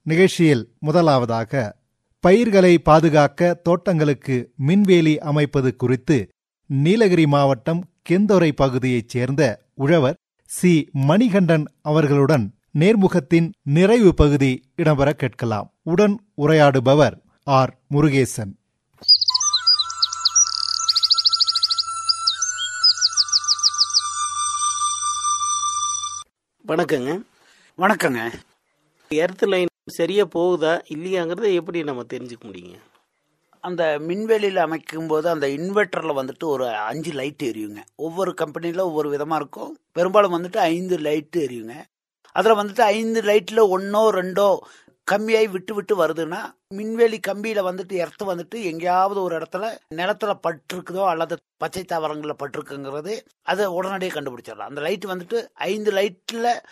நிகழ்ச்சியில் முதலாவதாக பயிர்களை பாதுகாக்க தோட்டங்களுக்கு மின்வேலி அமைப்பது குறித்து நீலகிரி மாவட்டம் கெந்தொரை பகுதியைச் சேர்ந்த உழவர் சி மணிகண்டன் அவர்களுடன் நேர்முகத்தின் நிறைவு பகுதி இடம்பெற கேட்கலாம் உடன் உரையாடுபவர் ஆர் முருகேசன் வணக்கங்க வணக்கங்க எர்த் லைன் சரியா போகுதா இல்லையாங்கிறத எப்படி நம்ம தெரிஞ்சுக்க முடியுங்க அந்த மின்வெளியில் அமைக்கும் போது அந்த இன்வெர்ட்டரில் வந்துட்டு ஒரு அஞ்சு லைட் எரியுங்க ஒவ்வொரு கம்பெனியில் ஒவ்வொரு விதமாக இருக்கும் பெரும்பாலும் வந்துட்டு ஐந்து லைட்டு எரியுங்க அதில் வந்துட்டு ஐந்து லைட்டில் ஒன்றோ ரெண்டோ கம்மியாகி விட்டு விட்டு வருதுன்னா மின்வேலி கம்பியில வந்துட்டு எர்த்து வந்துட்டு எங்கேயாவது ஒரு இடத்துல நிலத்துல பட்டிருக்குதோ அல்லது பச்சை தாவரங்களில் பட்டிருக்குங்கிறது அதை உடனடியே கண்டுபிடிச்சிடலாம் அந்த லைட் வந்துட்டு ஐந்து லைட்டில்